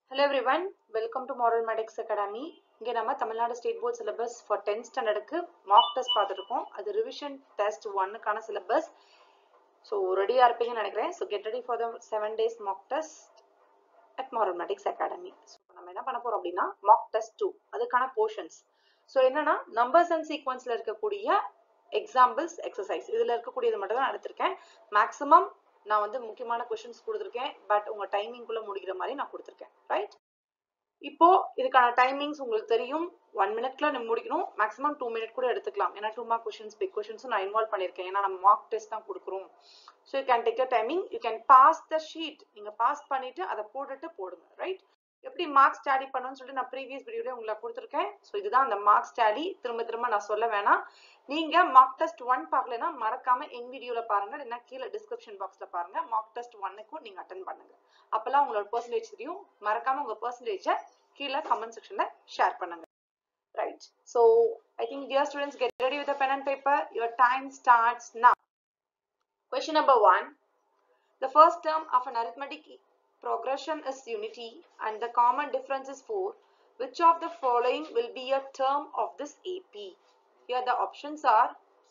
Hello everyone, welcome to Moral Medics Academy. இங்கே நம்ம Tamil Nadu state board syllabus for tenth ஸ்டாண்டர்டுக்கு mark test பார்த்துருக்கோம் அது ரிவிஷன் டெஸ்ட் ஒன்னுக்கான சிலபஸ் ஸோ ரெடியாக இருப்பீங்கன்னு நினைக்கிறேன் so get ready for the seven days mark test at Moral Medics Academy so நம்ம என்ன பண்ண போறோம் அப்படின்னா மார்க் டெஸ்ட் டூ அதுக்கான போர்ஷன்ஸ் ஸோ என்னன்னா நம்பர்ஸ் அண்ட் சீக்வன்ஸ்ல இருக்கக்கூடிய எக்ஸாம்பிள்ஸ் எக்ஸசைஸ் இதுல இருக்கக்கூடியது மட்டும் தான் எடுத்திருக்கேன் மேக்ஸிமம் நான் வந்து முக்கியமான கொஷின்ஸ் கொடுத்துருக்கேன் பட் உங்க டைமிங்குள்ள முடிக்கிற மாதிரி நான் கொடுத்துருக்கேன் ரைட் இப்போ இதுக்கான டைமிங்ஸ் உங்களுக்கு தெரியும் ஒன் மினிட்ல நம்ம முடிக்கணும் மேக்ஸிமம் டூ மினிட் கூட எடுத்துக்கலாம் ஏன்னா டூ மார்க் கொஷின்ஸ் பிக் கொஷின்ஸும் நான் இன்வால்வ் பண்ணியிருக்கேன் ஏன்னா நம்ம மார்க் டெஸ்ட் தான் கொடுக்குறோம் so you can take your timing you can pass the sheet நீங்க பாஸ் பண்ணிட்டு அதை போட்டுட்டு போடுங்க ரைட் எப்படி மார்க்ஸ் டேலி பண்ணணும்னு சொல்லிட்டு நான் ப்ரீவியஸ் வீடியோல உங்களுக்கு கொடுத்துருக்கேன் ஸோ இதுதான் அந்த மார்க்ஸ் டேலி திரும்ப திரும்ப நான் சொல்ல வேணாம் நீங்க மார்க் டெஸ்ட் ஒன் பார்க்கலனா மறக்காம என் வீடியோல பாருங்க இல்லைன்னா கீழே டிஸ்கிரிப்ஷன் பாக்ஸ்ல பாருங்க மார்க் டெஸ்ட் ஒன்னுக்கும் நீங்க அட்டன் பண்ணுங்க அப்பெல்லாம் உங்களோட பர்சன்டேஜ் தெரியும் மறக்காம உங்க பர்சன்டேஜை கீழே கமெண்ட் செக்ஷன்ல ஷேர் பண்ணுங்க right so I think dear students get ready with pen and paper your time starts now question number one the first term of an arithmetic progression is unity and the common difference is 4 which of the following will be a term of this AP here the options are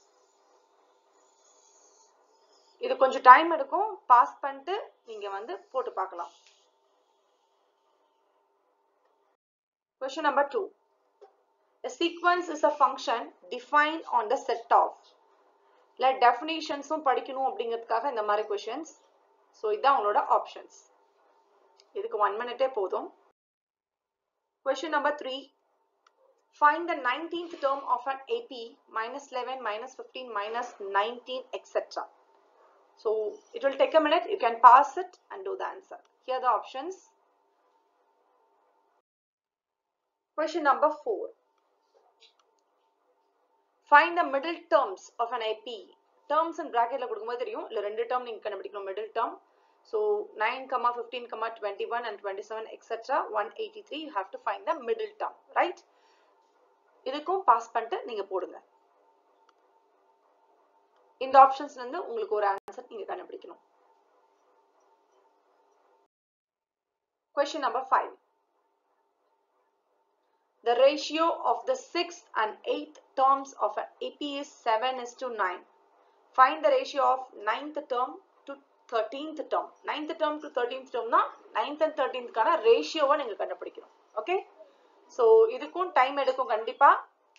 இது கொஞ்சம் time எடுக்கும் pass பண்ணிட்டு நீங்க வந்து போட்டு பார்க்கலாம் question number 2 a sequence is a function defined on the set of இல்லை டெஃபினிஷன்ஸும் படிக்கணும் அப்படிங்கிறதுக்காக இந்த மாதிரி கொஷின்ஸ் ஸோ இதுதான் உங்களோட ஆப்ஷன்ஸ் இதுக்கு ஒன் மினிட்டே போதும் question number three find the nineteenth term of an AP minus eleven minus fifteen minus nineteen etcetera so it will take a minute you can pass it and do the answer here the options question number four find the middle terms of an AP terms and ப்ராக்கெட்ல கொடுக்கும்போது தெரியும் இல்லை ரெண்டு term நீங்கள் கண்டுபிடிக்கணும் middle term so nine comma fifteen comma twenty one and twenty seven etcetera one eighty three you have to find the middle term right இதுக்கும் pass பண்ணிட்டு நீங்கள் போடுங்க இந்த ஆப்ஷன்ஸ்ல இருந்து உங்களுக்கு ஒரு ஆன்சர் நீங்க கண்டுபிடிக்கணும் question number five The ratio of the sixth and eighth terms of an AP is 7 is to 9. Find the ratio of ninth term to 13th term. Ninth term to 13th term na ninth and 13th கான ரேஷியோவை நீங்க கண்டுபிடிக்கணும் okay so இதுக்கும் time எடுக்கும் கண்டிப்பா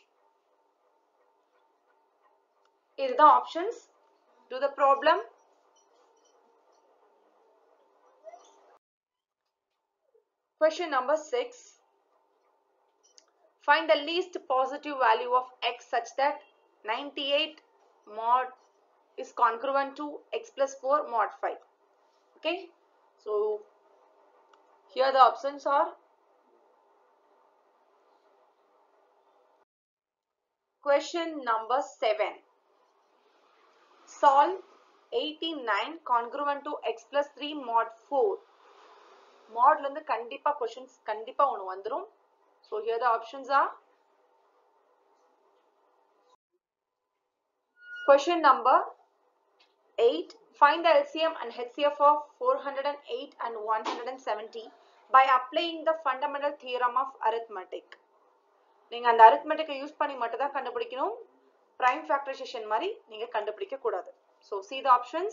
இதுதான் options to the problem Question number 6 Find the least positive value of x such that 98 mod is congruent to x plus 4 mod 5. Okay, so here the options are question number 7. Solve 89 congruent to x plus 3 mod 4. Modல இருந்து கண்டிப்பா questions கண்டிப்பா ஒன்று வந்துரும் So here the options are question number 8 find the LCM and HCF of 408 and 170 by applying the fundamental theorem of arithmetic நீங்க அந்த arithmetic use பண்ணி மட்டும் தான் கண்டுபிடிக்கணும் prime factorization மாதிரி நீங்க கண்டுபிடிக்க கூடாது so see the options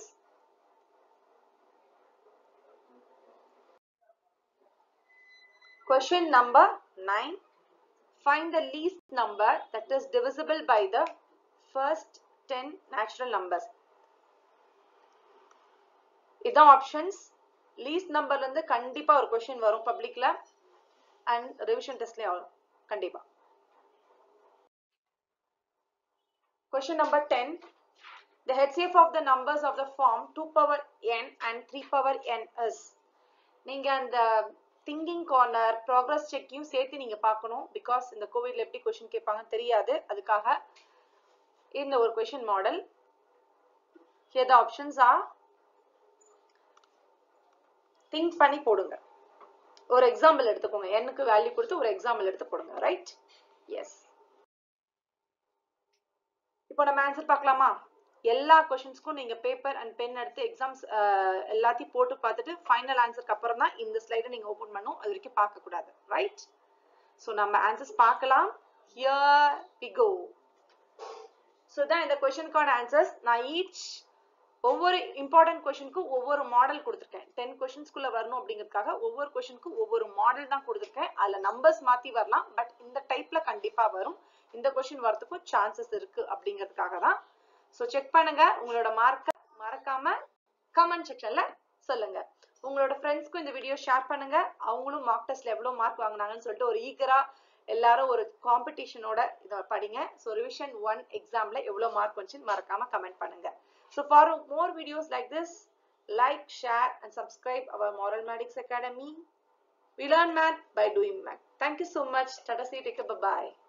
Question number 9. Find the least number that is divisible by the first 10 natural numbers. இதான் ஆப்ஷன்ஸ் லீஸ்ட் நம்பர்ல இருந்து கண்டிப்பா ஒரு கொஸ்டின் வரும் பப்ளிக்ல அண்ட் ரிவிஷன் டெஸ்ட்லயும் வரும் கண்டிப்பா Question number 10. The HCF of the numbers of the form 2 power n and 3 power n is. நீங்க அந்த திங்கிங் கார்னர் ப்ராக்ரஸ் செக்கையும் சேர்த்து நீங்க பார்க்கணும் பிகாஸ் இந்த கோவிட்ல எப்படி கொஸ்டின் கேட்பாங்க தெரியாது அதுக்காக இந்த ஒரு question model here the options are think பண்ணி போடுங்க ஒரு எக்ஸாம்பிள் எடுத்துக்கோங்க எண்ணுக்கு வேல்யூ கொடுத்து ஒரு எக்ஸாம்பிள் எடுத்து போடுங்க ரைட் எஸ் இப்போ நம்ம ஆன்சர் பார்க்கலாமா எல்லா கொஷின்ஸ்க்கும் நீங்க பேப்பர் அண்ட் பென் எடுத்து எக்ஸாம்ஸ் எல்லாத்தையும் போட்டு பார்த்துட்டு ஃபைனல் ஆன்சருக்கு அப்புறம் தான் இந்த ஸ்லைடை நீங்க ஓபன் பண்ணும் அது வரைக்கும் பார்க்க கூடாது ரைட் ஸோ நம்ம ஆன்சர்ஸ் பார்க்கலாம் ஹியர் வி கோ ஸோ தான் இந்த கொஷனுக்கான ஆன்சர்ஸ் நான் ஈச் ஒவ்வொரு இம்பார்ட்டன்ட் கொஷனுக்கும் ஒவ்வொரு மாடல் கொடுத்துருக்கேன் டென் கொஷின்ஸ்குள்ள வரணும் அப்படிங்கிறதுக்காக ஒவ்வொரு கொஷனுக்கும் ஒவ்வொரு மாடல் தான் கொடுத்துருக்கேன் அதுல நம்பர்ஸ் மாத்தி வரலாம் பட் இந்த டைப்ல கண்டிப்பா வரும் இந்த கொஷின் வரதுக்கும் சான்சஸ் இருக்கு அப்படிங்கிறதுக்காக தான் ஸோ செக் பண்ணுங்க உங்களோட மார்க்கை மறக்காம கமெண்ட் செக்ஷன்ல சொல்லுங்க உங்களோட ஃப்ரெண்ட்ஸ்க்கும் இந்த வீடியோ ஷேர் பண்ணுங்க அவங்களும் மார்க் டெஸ்ட்ல எவ்வளவு மார்க் வாங்கினாங்கன்னு சொல்லிட்டு ஒரு ஈகரா எல்லாரும் ஒரு காம்படிஷனோட இதை படிங்க ஸோ ரிவிஷன் ஒன் எக்ஸாம்ல எவ்வளவு மார்க் வந்துச்சுன்னு மறக்காம கமெண்ட் பண்ணுங்க so for more videos like this like share and subscribe our Moral Medics Academy We learn math by doing math. Thank you so much. Tata see you. Take care. Bye bye.